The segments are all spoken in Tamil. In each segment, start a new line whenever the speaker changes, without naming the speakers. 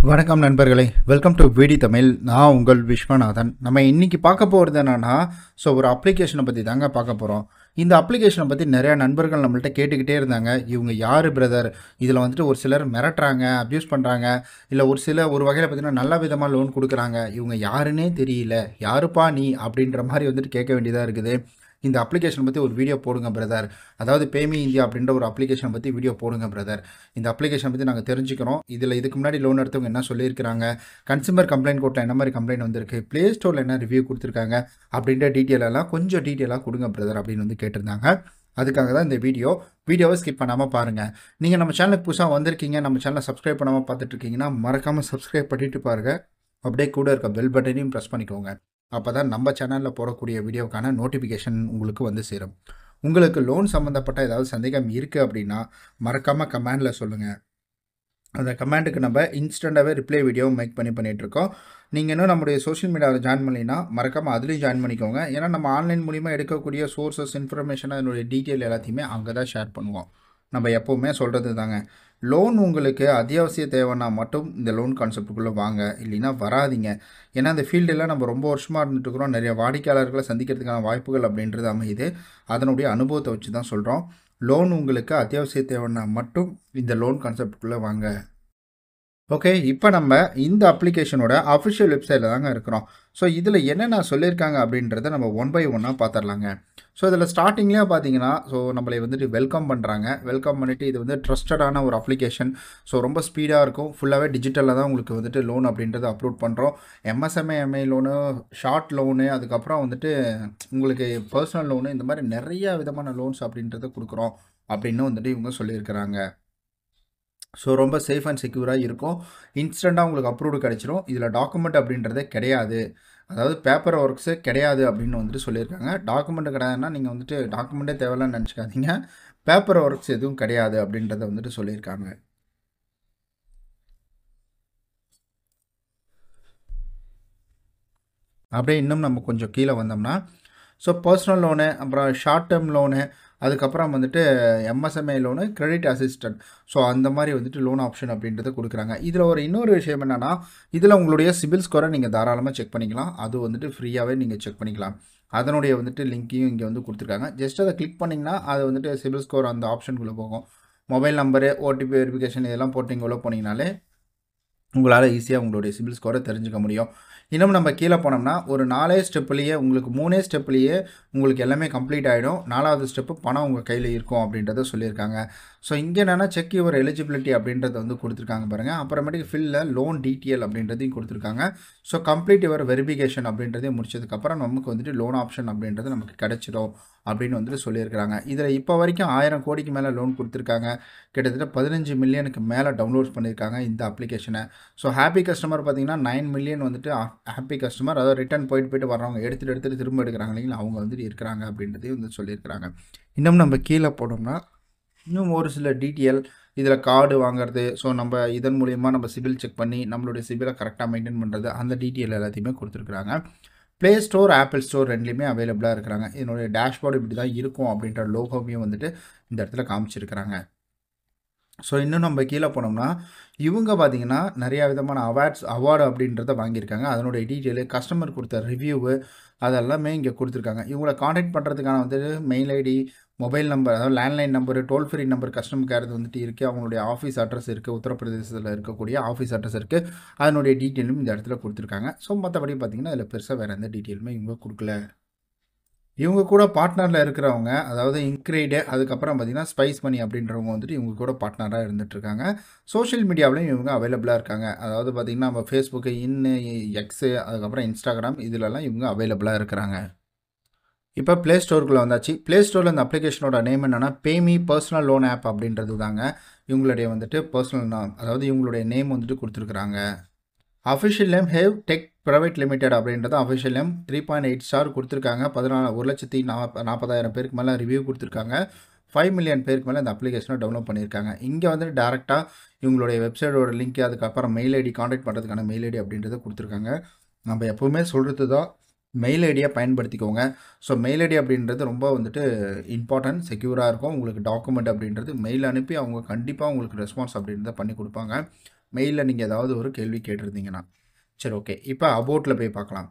வணக்கம் நண்பர்களே வெல்கம் டு விடி தமிழ் நான் உங்கள் விஸ்வநாதன் நம்ம இன்னைக்கு பார்க்க போகிறது என்னன்னா ஸோ ஒரு அப்ளிகேஷனை பற்றி தாங்க பார்க்க போகிறோம் இந்த அப்ளிகேஷனை பற்றி நிறையா நண்பர்கள் நம்மள்ட்ட கேட்டுக்கிட்டே இருந்தாங்க இவங்க யார் பிரதர் இதில் வந்துட்டு ஒரு சிலர் மிரட்டுறாங்க அப்யூஸ் பண்ணுறாங்க இல்லை ஒரு சில ஒரு வகையில் பார்த்தீங்கன்னா நல்ல விதமாக லோன் கொடுக்குறாங்க இவங்க யாருன்னே தெரியல யாருப்பா நீ அப்படின்ற மாதிரி வந்துட்டு கேட்க வேண்டியதாக இருக்குது இந்த அப்ளிகேஷன் பற்றி ஒரு வீடியோ போடுங்க பிரதர் அதாவது பேமி இந்தியா அப்படின்ற ஒரு அப்ளிகேஷன் பற்றி வீடியோ போடுங்க பிரதர் இந்த அப்ளிகேஷன் பற்றி நாங்கள் தெரிஞ்சுக்கிறோம் இதில் இதுக்கு முன்னாடி லோன் எடுத்தவங்க என்ன சொல்லியிருக்கிறாங்க கன்சூமர் கம்ப்ளைண்ட் கோர்ட்டில் என்ன மாதிரி கம்ப்ளைண்ட் வந்திருக்கு ப்ளே ஸ்டோரில் என்ன ரிவ்யூ கொடுத்துருக்காங்க அப்படின்ற டீட்டெயில் எல்லாம் கொஞ்சம் டீட்டெயிலாக கொடுங்க பிரதர் அப்படின்னு வந்து கேட்டிருந்தாங்க அதுக்காக தான் இந்த வீடியோ வீடியோவை ஸ்கிப் பண்ணாமல் பாருங்கள் நீங்கள் நம்ம சேனலுக்கு புதுசாக வந்திருக்கீங்க நம்ம சேனலை சப்ஸ்கிரைப் பண்ணாமல் பார்த்துட்டு இருக்கீங்கன்னா மறக்காமல் சப்ஸ்கிரைப் பண்ணிட்டு பாருங்கள் அப்படியே கூட இருக்க பெல் பட்டனையும் ப்ரெஸ் பண்ணிக்கோங்க அப்போ தான் நம்ம சேனலில் போடக்கூடிய வீடியோக்கான நோட்டிஃபிகேஷன் உங்களுக்கு வந்து சேரும் உங்களுக்கு லோன் சம்மந்தப்பட்ட ஏதாவது சந்தேகம் இருக்குது அப்படின்னா மறக்காமல் கமெண்டில் சொல்லுங்கள் அந்த கமெண்ட்டுக்கு நம்ம இன்ஸ்டண்ட்டாகவே ரிப்ளை வீடியோ மேக் பண்ணி பண்ணிகிட்ருக்கோம் நீங்கள் இன்னும் நம்முடைய சோஷியல் மீடியாவில் ஜாயின் பண்ணினா மறக்காமல் அதுலேயும் ஜாயின் பண்ணிக்கோங்க ஏன்னா நம்ம ஆன்லைன் மூலிமா எடுக்கக்கூடிய சோர்சஸ் இன்ஃபர்மேஷன் அதனுடைய டீட்டெயில் எல்லாத்தையுமே அங்கே தான் ஷேர் பண்ணுவோம் நம்ம எப்போவுமே சொல்கிறது தாங்க லோன் உங்களுக்கு அத்தியாவசிய தேவைன்னா மட்டும் இந்த லோன் கான்செப்டுக்குள்ளே வாங்க இல்லைன்னா வராதிங்க ஏன்னா அந்த ஃபீல்டில் நம்ம ரொம்ப வருஷமாக இருந்துட்டு இருக்கிறோம் நிறைய வாடிக்கையாளர்களை சந்திக்கிறதுக்கான வாய்ப்புகள் அப்படின்றது அமையுது அதனுடைய அனுபவத்தை வச்சு தான் சொல்கிறோம் லோன் உங்களுக்கு அத்தியாவசிய தேவைன்னா மட்டும் இந்த லோன் கான்செப்டுக்குள்ளே வாங்க ஓகே இப்போ நம்ம இந்த அப்ளிகேஷனோட அஃபிஷியல் வெப்சைட்டில் தாங்க இருக்கிறோம் ஸோ இதில் என்னென்ன சொல்லியிருக்காங்க அப்படின்றத நம்ம ஒன் பை ஒன்னாக பார்த்துடலாங்க ஸோ இதில் ஸ்டார்டிங்லேயே பார்த்தீங்கன்னா ஸோ நம்மளை வந்துட்டு வெல்கம் பண்ணுறாங்க வெல்கம் பண்ணிவிட்டு இது வந்து ட்ரஸ்டடான ஒரு அப்ளிகேஷன் ஸோ ரொம்ப ஸ்பீடாக இருக்கும் ஃபுல்லாகவே டிஜிட்டலில் தான் உங்களுக்கு வந்துட்டு லோன் அப்படின்றத அப்லோட் பண்ணுறோம் MSMA MI loan short loan அதுக்கப்புறம் வந்துட்டு உங்களுக்கு பர்சனல் லோனு இந்த மாதிரி நிறைய விதமான லோன்ஸ் அப்படின்றத கொடுக்குறோம் அப்படின்னு வந்துட்டு இவங்க சொல்லியிருக்கிறாங்க ஸோ ரொம்ப சேஃப் அண்ட் செக்யூராக இருக்கும் இன்ஸ்டண்ட்டாக உங்களுக்கு அப்ரூவ்டு கிடச்சிரும் இதில் டாக்குமெண்ட் அப்படின்றதே கிடையாது அதாவது பேப்பர் ஒர்க்ஸு கிடையாது அப்படின்னு வந்துட்டு சொல்லியிருக்காங்க டாக்குமெண்ட் கிடையாதுன்னா நீங்கள் வந்துட்டு டாக்குமெண்ட்டே தேவையில்லன்னு நினச்சிக்காதீங்க பேப்பர் ஒர்க்ஸ் எதுவும் கிடையாது அப்படின்றத வந்துட்டு சொல்லியிருக்காங்க அப்படியே இன்னும் நம்ம கொஞ்சம் கீழே வந்தோம்னா ஸோ பர்சனல் லோனு அப்புறம் ஷார்ட் டேர்ம் லோனு அதுக்கப்புறம் வந்துட்டு MSMI loan credit assistant so அந்த மாதிரி வந்துட்டு லோன் ஆப்ஷன் அப்படின்றத கொடுக்குறாங்க இதில் ஒரு இன்னொரு விஷயம் என்னென்னா இதில் உங்களுடைய சிபில் ஸ்கோரை நீங்கள் தாராளமாக செக் பண்ணிக்கலாம் அது வந்துட்டு ஃப்ரீயாகவே நீங்கள் செக் பண்ணிக்கலாம் அதனுடைய வந்துட்டு லிங்க்கையும் இங்கே வந்து கொடுத்துருக்காங்க ஜஸ்ட் அதை கிளிக் பண்ணிங்கன்னா அது வந்துட்டு சிபில் ஸ்கோர் அந்த ஆப்ஷனுக்குள்ளே போகும் மொபைல் நம்பரு ஓடிபி வெரிஃபிகேஷன் இதெல்லாம் போட்டு இங்கே உள்ள போனீங்கனாலே உங்களால் ஈஸியாக உங்களுடைய சிபில் ஸ்கோரை தெரிஞ்சுக்க முடியும் இன்னும் நம்ம கீழே போனோம்னா ஒரு நாலே ஸ்டெப்லேயே உங்களுக்கு மூணே ஸ்டெப்லேயே உங்களுக்கு எல்லாமே கம்ப்ளீட் ஆகிடும் நாலாவது ஸ்டெப்பு பணம் உங்கள் கையில் இருக்கும் அப்படின்றத சொல்லியிருக்காங்க ஸோ இங்கே என்னென்னா செக் யுவர் எலிஜிபிலிட்டி அப்படின்றத வந்து கொடுத்துருக்காங்க பாருங்கள் அப்புறமேட்டுக்கு ஃபில்ல லோன் டீட்டெயில் அப்படின்றதையும் கொடுத்துருக்காங்க ஸோ கம்ப்ளீட் யுவர் வெரிஃபிகேஷன் அப்படின்றதையும் முடிச்சதுக்கப்புறம் நமக்கு வந்துட்டு லோன் ஆப்ஷன் அப்படின்றது நமக்கு கிடைச்சிடும் அப்படின்னு வந்துட்டு சொல்லியிருக்கிறாங்க இதில் இப்போ வரைக்கும் ஆயிரம் கோடிக்கு மேலே லோன் கொடுத்துருக்காங்க கிட்டத்தட்ட பதினஞ்சு மில்லியனுக்கு மேலே டவுன்லோட் பண்ணியிருக்காங்க இந்த அப்ளிகேஷனை ஸோ ஹாப்பி கஸ்டமர் பார்த்தீங்கன்னா நைன் மில்லியன் வந்துட்டு ஹாப்பி கஸ்டமர் அதாவது ரிட்டர்ன் போயிட்டு போயிட்டு வர்றவங்க எடுத்துகிட்டு எடுத்துகிட்டு திரும்ப எடுக்கிறாங்க இல்லைங்களா அவங்க வந்துட்டு இருக்கிறாங்க அப்படின்றதையும் வந்து சொல்லியிருக்கிறாங்க இன்னும் நம்ம கீழே போனோம்னா இன்னும் ஒரு சில டீட்டெயில் இதில் கார்டு வாங்குறது ஸோ நம்ம இதன் மூலிமா நம்ம சிபில் செக் பண்ணி நம்மளுடைய சிபிலை கரெக்டாக மெயின்டைன் பண்ணுறது அந்த டீட்டெயில் எல்லாத்தையுமே கொடுத்துருக்குறாங்க ப்ளே ஸ்டோர் ஆப்பிள் ஸ்டோர் ரெண்டுலேயுமே அவைலபிளாக இருக்கிறாங்க இதனுடைய டேஷ்போர்டு இப்படி தான் இருக்கும் அப்படின்ற லோகோவையும் வந்துட்டு இந்த இடத்துல காமிச்சிருக்கிறாங்க ஸோ இன்னும் நம்ம கீழே போனோம்னா இவங்க பார்த்தீங்கன்னா நிறையா விதமான அவார்ட்ஸ் அவார்டு அப்படின்றத வாங்கியிருக்காங்க அதனுடைய டீட்டெயிலு கஸ்டமர் கொடுத்த ரிவ்யூவு அதெல்லாமே இங்கே கொடுத்துருக்காங்க இவங்களை காண்டாக்ட் பண்ணுறதுக்கான வந்துட்டு மெயில் ஐடி மொபைல் நம்பர் அதாவது landline number toll free number customer care வந்துட்டு இருக்குது அவங்களுடைய ஆஃபீஸ் அட்ரஸ் இருக்குது உத்தரப்பிரதேசத்தில் இருக்கக்கூடிய ஆஃபீஸ் அட்ரஸ் இருக்குது அதனுடைய டீட்டெயிலும் இந்த இடத்துல கொடுத்துருக்காங்க ஸோ மற்றபடி பார்த்திங்கன்னா அதில் பெருசாக வேறு எந்த டீட்டெயிலுமே இவங்க கொடுக்கல இவங்க கூட பார்ட்னரில் இருக்கிறவங்க அதாவது இன்க்ரைடு அதுக்கப்புறம் பார்த்திங்கன்னா ஸ்பைஸ் மணி அப்படின்றவங்க வந்துட்டு இவங்க கூட பார்ட்னராக இருந்துகிட்ருக்காங்க சோஷியல் மீடியாவிலையும் இவங்க அவைலபிளாக இருக்காங்க அதாவது பார்த்திங்கன்னா நம்ம ஃபேஸ்புக்கு இன்னு எக்ஸு அதுக்கப்புறம் இன்ஸ்டாகிராம் இதிலலாம் இவங்க அவைலபிளாக இருக்கிறாங்க இப்போ ப்ளே ஸ்டோருக்குள்ளே வந்தாச்சு ப்ளே ஸ்டோரில் இந்த அப்ளிகேஷனோட நேம் என்னென்னா பேமி பர்சனல் லோன் ஆப் அப்படின்றது தாங்க இவங்களுடைய வந்துட்டு பர்சனல் அதாவது இவங்களுடைய நேம் வந்துட்டு கொடுத்துருக்குறாங்க official name have tech private limited அப்படின்றது official name three point eight star கொடுத்துருக்காங்க பதினாலு ஒரு லட்சத்தி நாப் நாற்பதாயிரம் பேருக்கு மேலே ரிவ்யூ கொடுத்துருக்காங்க ஃபைவ் மில்லியன் பேருக்கு மேலே இந்த அப்ளிகேஷனை டெவலப் பண்ணியிருக்காங்க இங்கே வந்துட்டு டேரெக்டாக இவங்களுடைய வெப்சைட்டோட லிங்க் அதுக்கப்புறம் மெயில் ஐடி காண்டாக்ட் பண்ணுறதுக்கான மெயில் ஐடி அப்படின்றத கொடுத்துருக்காங்க நம்ம எப்போவுமே சொல்கிறது தான் மெயில் ஐடியை பயன்படுத்திக்கோங்க ஸோ மெயில் ஐடி அப்படின்றது ரொம்ப வந்துட்டு இம்பார்ட்டன்ட் செக்யூராக இருக்கும் உங்களுக்கு டாக்குமெண்ட் அப்படின்றது மெயில் அனுப்பி அவங்க கண்டிப்பாக உங்களுக்கு ரெஸ்பான்ஸ் அப்படின்றத பண்ணி கொடுப்பாங்க மெயிலில் நீங்கள் ஏதாவது ஒரு கேள்வி கேட்டிருந்தீங்கன்னா சரி ஓகே இப்போ அபோட்டில் போய் பார்க்கலாம்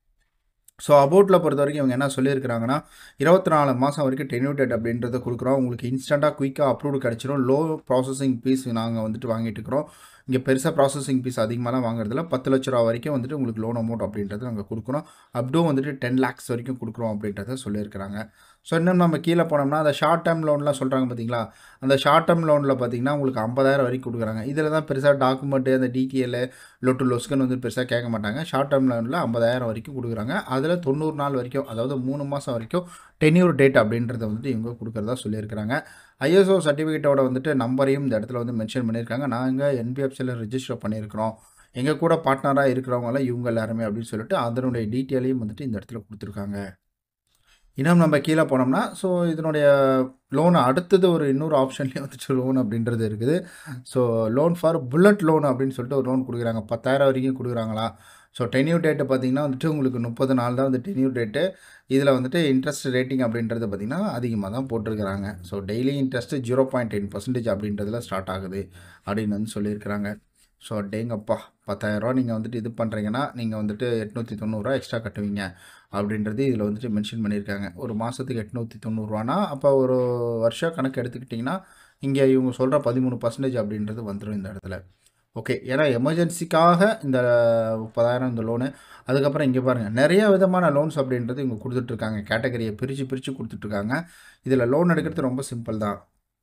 ஸோ அபோட்டில் பொறுத்த வரைக்கும் இவங்க என்ன சொல்லியிருக்கிறாங்கன்னா இருபத்தி நாலு மாதம் வரைக்கும் டென்யூட்டட் அப்படின்றத கொடுக்குறோம் உங்களுக்கு இன்ஸ்டண்ட்டாக குயிக்காக அப்ரூவ்டு கிடச்சிரும் லோ ப்ராசஸிங் ஃபீஸ் நாங்கள் வந்துட்டு வாங்கிட்டு இருக்கிறோம் இங்கே பெருசாக ப்ராசஸிங் ஃபீஸ் அதிகமாகலாம் வாங்குறதில்ல பத்து லட்ச ரூபா வரைக்கும் வந்துட்டு உங்களுக்கு லோன் அமௌண்ட் அப்படின்றது நாங்கள் கொடுக்குறோம் அப்டும் வந்துட்டு டென் லேக்ஸ் வரைக்கும் கொடுக்குறோம் அப்படின்றத சொல்லியிருக்கிறாங்க ஸோ இன்னும் நம்ம கீழே போனோம்னா அந்த ஷார்ட் டேர்ம் லோன்லாம் சொல்கிறாங்க பார்த்தீங்களா அந்த ஷார்ட் டேர்ம் லோனில் பார்த்தீங்கன்னா உங்களுக்கு ஐம்பதாயிரம் வரைக்கும் கொடுக்குறாங்க இதில் தான் பெருசாக டாக்குமெண்ட்டு அந்த டிடிஎல் லொட்டு லொஸ்க்குன்னு வந்து பெருசாக கேட்க மாட்டாங்க ஷார்ட் டேர்ம் லோனில் ஐம்பதாயிரம் வரைக்கும் கொடுக்குறாங்க அதில் தொண்ணூறு நாள் வரைக்கும் அதாவது மூணு மாதம் வரைக்கும் டென்யூர் டேட் அப்படின்றத வந்துட்டு இவங்க கொடுக்குறதா சொல்லியிருக்கிறாங்க ஐஎஸ்ஓ சர்டிஃபிகேட்டோட வந்துட்டு நம்பரையும் இந்த இடத்துல வந்து மென்ஷன் பண்ணியிருக்காங்க நாங்கள் என்பிஎஃப்சியில் ரிஜிஸ்டர் பண்ணியிருக்கிறோம் எங்கள் கூட பார்ட்னராக இருக்கிறவங்களாம் இவங்க எல்லாருமே அப்படின்னு சொல்லிட்டு அதனுடைய டீட்டெயிலையும் வந்துட்டு இந்த இடத்துல கொடுத்துருக்காங்க இன்னும் நம்ம கீழே போனோம்னா ஸோ இதனுடைய லோன் அடுத்தது ஒரு இன்னொரு ஆப்ஷன்லேயே வந்துட்டு லோன் அப்படின்றது இருக்குது so loan for bullet loan அப்படின்னு சொல்லிட்டு ஒரு லோன் கொடுக்குறாங்க பத்தாயிரம் வரைக்கும் கொடுக்குறாங்களா ஸோ டென்யூ டேட்டு பார்த்தீங்கன்னா வந்துட்டு உங்களுக்கு முப்பது நாள் தான் வந்து டென்யூ டேட்டு இதில் வந்துட்டு இன்ட்ரெஸ்ட் ரேட்டிங் அப்படின்றது பார்த்திங்கன்னா அதிகமாக தான் போட்டிருக்கிறாங்க so daily interest zero point ten percentage அப்படின்றதுல ஸ்டார்ட் ஆகுது அப்படின்னு வந்து சொல்லியிருக்கிறாங்க ஸோ டேங்கப்பா பத்தாயிரரூவா நீங்கள் வந்துட்டு இது பண்ணுறீங்கன்னா நீங்கள் வந்துட்டு எட்நூற்றி தொண்ணூறுரூவா எக்ஸ்ட்ரா கட்டுவீங்க அப்படின்றது இதில் வந்துட்டு மென்ஷன் பண்ணியிருக்காங்க ஒரு மாதத்துக்கு எட்நூற்றி தொண்ணூறுரூவானா அப்போ ஒரு வருஷம் கணக்கு எடுத்துக்கிட்டிங்கன்னா இங்கே இவங்க சொல்கிற பதிமூணு பர்சன்டேஜ் அப்படின்றது வந்துடும் இந்த இடத்துல ஓகே ஏன்னா எமர்ஜென்சிக்காக இந்த முப்பதாயிரம் இந்த லோனு அதுக்கப்புறம் இங்கே பாருங்கள் நிறைய விதமான லோன்ஸ் அப்படின்றது இவங்க கொடுத்துட்ருக்காங்க கேட்டகரியை பிரித்து பிரித்து கொடுத்துட்ருக்காங்க இதில் லோன் எடுக்கிறது ரொம்ப சிம்பிள் தான்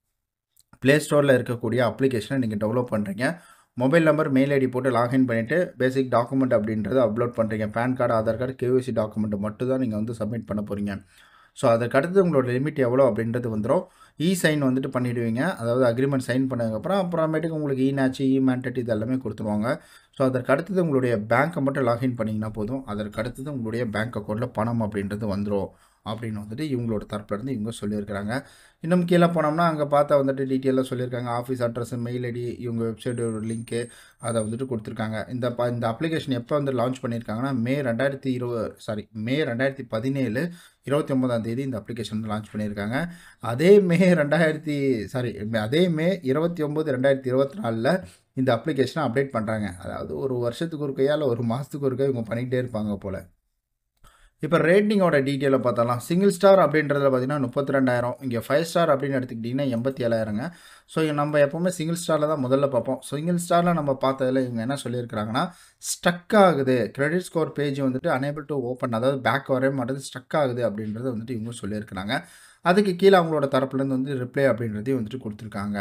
ப்ளே ஸ்டோரில் இருக்கக்கூடிய அப்ளிகேஷனை நீங்கள் டெவலப் பண்ணுறீங்க மொபைல் நம்பர் மெயில் ஐடி போட்டு லாகின் பண்ணிவிட்டு பேசிக் டாக்குமெண்ட் அப்படின்றத அப்லோட் பண்ணுறீங்க PAN card Aadhaar card KYC document மட்டும் தான் நீங்கள் வந்து சப்மிட் பண்ண போகிறீங்க ஸோ அதுக்கு அடுத்தது உங்களோட லிமிட் எவ்வளோ அப்படின்றது வந்துடும் இ சைன் வந்துட்டு பண்ணிவிடுவீங்க அதாவது அக்ரிமெண்ட் சைன் பண்ணதுக்கப்புறம் அப்புறமேட்டுக்கு உங்களுக்கு இ நேச்சு இ மேண்டட் இது எல்லாமே கொடுத்துருவாங்க ஸோ அதற்கு அடுத்தது உங்களுடைய பேங்க்கை மட்டும் லாகின் பண்ணிங்கன்னா போதும் அதற்கு அடுத்தது உங்களுடைய பேங்க் அக்கௌண்ட்டில் பணம் அப்படின்றது வந்துடும் அப்படின்னு வந்துட்டு இவங்களோட தரப்புலேருந்து இவங்க சொல்லியிருக்கிறாங்க இன்னும் கீழே போனோம்னா அங்கே பார்த்தா வந்துட்டு டீட்டெயிலாக சொல்லியிருக்காங்க ஆஃபீஸ் அட்ரஸ் மெயில் ஐடி இவங்க வெப்சைட்டோட லிங்க்கு அதை வந்துட்டு கொடுத்துருக்காங்க இந்த ப இந்த அப்ளிகேஷன் எப்போ வந்து லான்ச் பண்ணியிருக்காங்கன்னா மே ரெண்டாயிரத்தி இருபது சாரி மே ரெண்டாயிரத்தி பதினேழு இருபத்தி ஒன்பதாம் தேதி இந்த அப்ளிகேஷன் வந்து லான்ச் பண்ணியிருக்காங்க அதே மே ரெண்டாயிரத்தி சாரி அதே மே இருபத்தி ஒம்பது ரெண்டாயிரத்தி இருபத்தி நாலில் இந்த அப்ளிகேஷனை அப்டேட் பண்ணுறாங்க அதாவது ஒரு வருஷத்துக்கு ஒரு கையால் ஒரு மாதத்துக்கு ஒரு கை இவங்க பண்ணிகிட்டே இருப்பாங்க போல் இப்போ ரேட்டிங்கோட டீட்டெயிலை பார்த்தலாம் சிங்கிள் ஸ்டார் அப்படின்றதுல பார்த்தீங்கன்னா முப்பத்தி ரெண்டாயிரம் இங்கே ஃபைவ் ஸ்டார் அப்படின்னு எடுத்துக்கிட்டிங்கன்னா எண்பத்தி ஏழாயிரங்க ஸோ நம்ம எப்போவுமே சிங்கிள் ஸ்டாரில் தான் முதல்ல பார்ப்போம் சிங்கிள் ஸ்டாரில் நம்ம பார்த்ததில் இவங்க என்ன சொல்லியிருக்கிறாங்கன்னா ஸ்டக் ஆகுது கிரெடிட் ஸ்கோர் பேஜ் வந்துட்டு அனேபிள் டு ஓப்பன் அதாவது பேக் வரவே மாட்டேது ஸ்டக் ஆகுது அப்படின்றது வந்துட்டு இவங்க சொல்லியிருக்கிறாங்க அதுக்கு கீழே அவங்களோட தரப்புலேருந்து வந்து ரிப்ளை அப்படின்றதையும் வந்துட்டு கொடுத்துருக்காங்க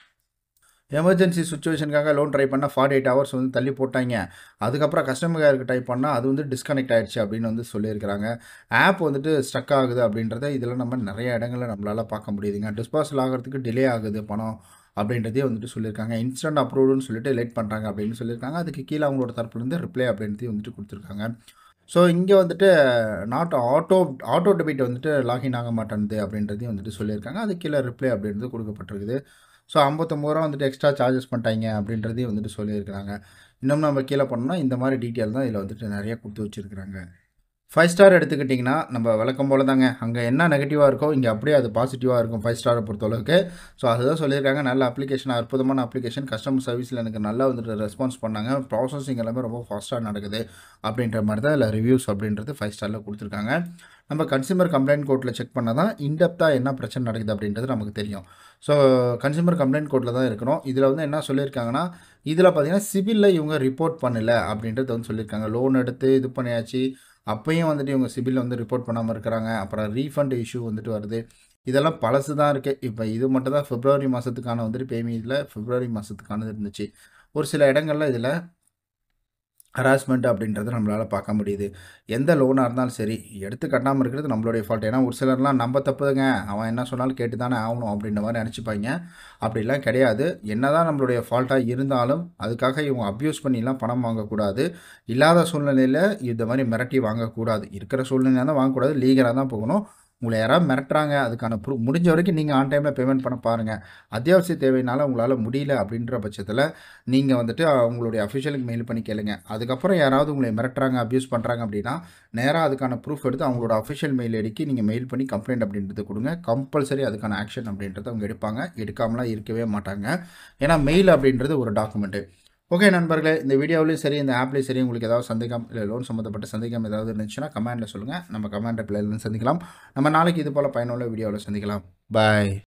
எமர்ஜென்சி சுச்சுவேஷனுக்காக லோன் ட்ரை பண்ணால் ஃபார்ட்டி எயிட் ஹவர்ஸ் வந்து தள்ளி போட்டாங்க அதுக்கப்புறம் கஸ்டமர் கேருக்கு டைப் பண்ணால் அது வந்து டிஸ்கனெக்ட் ஆகிடுச்சு அப்படின்னு வந்து சொல்லியிருக்கிறாங்க ஆப் வந்துட்டு ஸ்டக் ஆகுது அப்படின்றத இதில் நம்ம நிறைய இடங்களில் நம்மளால் பார்க்க முடியுதுங்க டிஸ்பாசல் ஆகிறதுக்கு டிலே ஆகுது பணம் அப்படின்றதே வந்துட்டு சொல்லியிருக்காங்க இன்ஸ்டன்ட் அப்ரூவ்டுன்னு சொல்லிட்டு லேட் பண்ணுறாங்க அப்படின்னு சொல்லியிருக்காங்க அதுக்கு கீழே அவங்களோட தரப்புலேருந்து ரிப்ளை அப்படின்றதையும் வந்துட்டு கொடுத்துருக்காங்க ஸோ இங்கே வந்துட்டு நாட் ஆட்டோ ஆட்டோ டெபிட் வந்துட்டு லாகின் ஆக மாட்டேன்து அப்படின்றதையும் வந்துட்டு சொல்லியிருக்காங்க அது கீழே ரிப்ளை அப்படின்றது கொடுக்கப்பட்டிருக்குது ஸோ ஐம்பத்தொம்பது ரூபா வந்துட்டு எக்ஸ்ட்ரா சார்ஜஸ் பண்ணிட்டாங்க அப்படின்றதையும் வந்துட்டு சொல்லியிருக்கிறாங்க இன்னும் நம்ம கீழே போனோம்னா இந்த மாதிரி டீட்டெயில் தான் இதில் வந்துட்டு நிறைய கொடுத்து வச்சுருக்கிறாங்க ஃபைவ் ஸ்டார் எடுத்துக்கிட்டிங்கன்னா நம்ம விளக்கம் போல தாங்க அங்கே என்ன நெகட்டிவாக இருக்கோ இங்கே அப்படியே அது பாசிட்டிவாக இருக்கும் ஃபைவ் ஸ்டாரை பொறுத்தளவுக்கு ஸோ அதுதான் சொல்லியிருக்காங்க நல்ல அப்ளிகேஷன் அற்புதமான அப்ளிகேஷன் கஸ்டமர் சர்வீஸில் எனக்கு நல்லா வந்துட்டு ரெஸ்பான்ஸ் பண்ணாங்க ப்ராசஸிங் எல்லாமே ரொம்ப ஃபாஸ்ட்டாக நடக்குது அப்படின்ற மாதிரி தான் இல்லை ரிவ்யூஸ் அப்படின்றது ஃபைவ் ஸ்டாரில் கொடுத்துருக்காங்க நம்ம கன்சியூமர் கம்ப்ளைண்ட் கோர்ட்டில் செக் பண்ணால் தான் இன்டெப்த்தாக என்ன பிரச்சனை நடக்குது அப்படின்றது நமக்கு தெரியும் ஸோ கன்சியூமர் கம்ப்ளைண்ட் கோர்ட்டில் தான் இருக்கிறோம் இதில் வந்து என்ன சொல்லியிருக்காங்கன்னா இதில் பார்த்தீங்கன்னா சிபிலில் இவங்க ரிப்போர்ட் பண்ணலை அப்படின்றது வந்து சொல்லியிருக்காங்க லோன் எடுத்து இது பண்ணியாச்சு அப்பையும் வந்துட்டு இவங்க சிபில் வந்து ரிப்போர்ட் பண்ணாமல் இருக்கிறாங்க அப்புறம் ரீஃபண்ட் இஷ்யூ வந்துட்டு வருது இதெல்லாம் பழசு தான் இருக்குது இப்போ இது மட்டும் தான் பிப்ரவரி மாதத்துக்கான வந்துட்டு பேமெண்ட்டில் பிப்ரவரி மாதத்துக்கானது இருந்துச்சு ஒரு சில இடங்களில் இதில் ஹராஸ்மெண்ட் அப்படின்றத நம்மளால் பார்க்க முடியுது எந்த லோனாக இருந்தாலும் சரி எடுத்து கட்டாமல் இருக்கிறது நம்மளுடைய ஃபால்ட் ஏன்னா ஒரு சிலர்லாம் நம்ம தப்புதுங்க அவன் என்ன சொன்னாலும் கேட்டு தானே ஆகணும் அப்படின்ற மாதிரி நினச்சிப்பாங்க அப்படிலாம் கிடையாது என்ன தான் நம்மளுடைய ஃபால்ட்டாக இருந்தாலும் அதுக்காக இவங்க அப்யூஸ் பண்ணிலாம் பணம் வாங்கக்கூடாது இல்லாத சூழ்நிலையில் இந்த மாதிரி மிரட்டி வாங்கக்கூடாது இருக்கிற சூழ்நிலையாக தான் வாங்கக்கூடாது லீகலாக தான் போகணும் உங்களை யாராவது மிரட்டுறாங்க அதுக்கான ப்ரூ முடிஞ்ச வரைக்கும் நீங்கள் ஆன் டைமில் பேமெண்ட் பண்ண பாருங்கள் அத்தியாவசிய தேவைனால உங்களால் முடியல அப்படின்ற பட்சத்தில் நீங்கள் வந்துட்டு அவங்களுடைய அஃபிஷியலுக்கு மெயில் பண்ணி கேளுங்க அதுக்கப்புறம் யாராவது உங்களை மிரட்டுறாங்க அப்யூஸ் பண்ணுறாங்க அப்படின்னா நேராக அதுக்கான ப்ரூஃப் எடுத்து அவங்களோட அஃபிஷியல் மெயில் ஐடிக்கு நீங்கள் மெயில் பண்ணி கம்ப்ளைண்ட் அப்படின்றது கொடுங்க கம்பல்சரி அதுக்கான ஆக்ஷன் அப்படின்றத அவங்க எடுப்பாங்க எடுக்காமலாம் இருக்கவே மாட்டாங்க ஏன்னா மெயில் அப்படின்றது ஒரு டாக்குமெண்ட்டு ஓகே நண்பர்களே இந்த வீடியோவிலையும் சரி இந்த ஆப்லேயும் சரி உங்களுக்கு ஏதாவது சந்தேகம் இல்லை லோன் சம்மந்தப்பட்ட சந்தேகம் ஏதாவது இருந்துச்சுன்னா கமெண்ட்டில் சொல்லுங்கள் நம்ம கமெண்ட் ரிப்ளைல சந்திக்கலாம் நம்ம நாளைக்கு இது போல் பயனுள்ள வீடியோவில் சந்திக்கலாம் பாய்